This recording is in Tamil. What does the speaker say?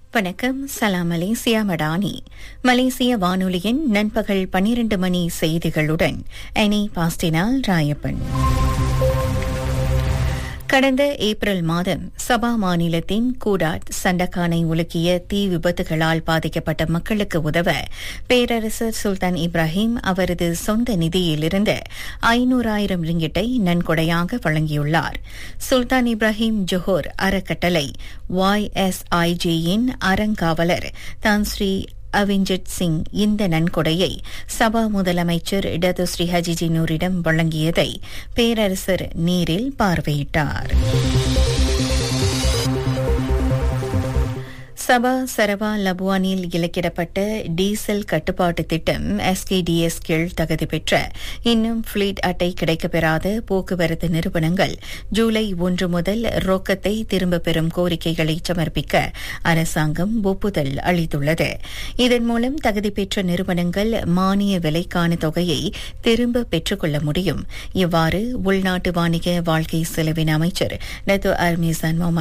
வணக்கம் சலாம் மலேசியா மடானி மலேசிய வானொலியின் நண்பகல் பனிரண்டு மணி செய்திகளுடன் எனி பாஸ்டினால் ராயப்பன் கடந்த ஏப்ரல் மாதம் சபா மாநிலத்தின் கூடாட் சண்டக்கானை உலுக்கிய தீ விபத்துகளால் பாதிக்கப்பட்ட மக்களுக்கு உதவ பேரரசர் சுல்தான் இப்ராஹிம் அவரது சொந்த நிதியிலிருந்து ஐநூறாயிரம் ரிங்கிட்டை நன்கொடையாக வழங்கியுள்ளார் சுல்தான் இப்ராஹிம் ஜொஹோர் அறக்கட்டளை ஒய்எஸ்ஐஜியின் அறங்காவலர் தான் ஸ்ரீ அவிஞ்சட் சிங் இந்த நன்கொடையை சபா முதலமைச்சர் இடது ஸ்ரீ ஹஜிஜி நூரிடம் வழங்கியதை பேரரசர் நேரில் பார்வையிட்டார் சபா சரவா லபுவானில் இலக்கிடப்பட்ட டீசல் கட்டுப்பாட்டு திட்டம் எஸ்கேடிஎஸ் கீழ் தகுதி பெற்ற இன்னும் பிளீட் அட்டை கிடைக்கப்பெறாத போக்குவரத்து நிறுவனங்கள் ஜூலை ஒன்று முதல் ரொக்கத்தை திரும்பப் பெறும் கோரிக்கைகளை சமர்ப்பிக்க அரசாங்கம் ஒப்புதல் அளித்துள்ளது இதன் மூலம் தகுதி பெற்ற நிறுவனங்கள் மானிய விலைக்கான தொகையை திரும்ப பெற்றுக்கொள்ள முடியும் இவ்வாறு உள்நாட்டு வாணிக வாழ்க்கை செலவின அமைச்சர் நெத்து அர்மீசான்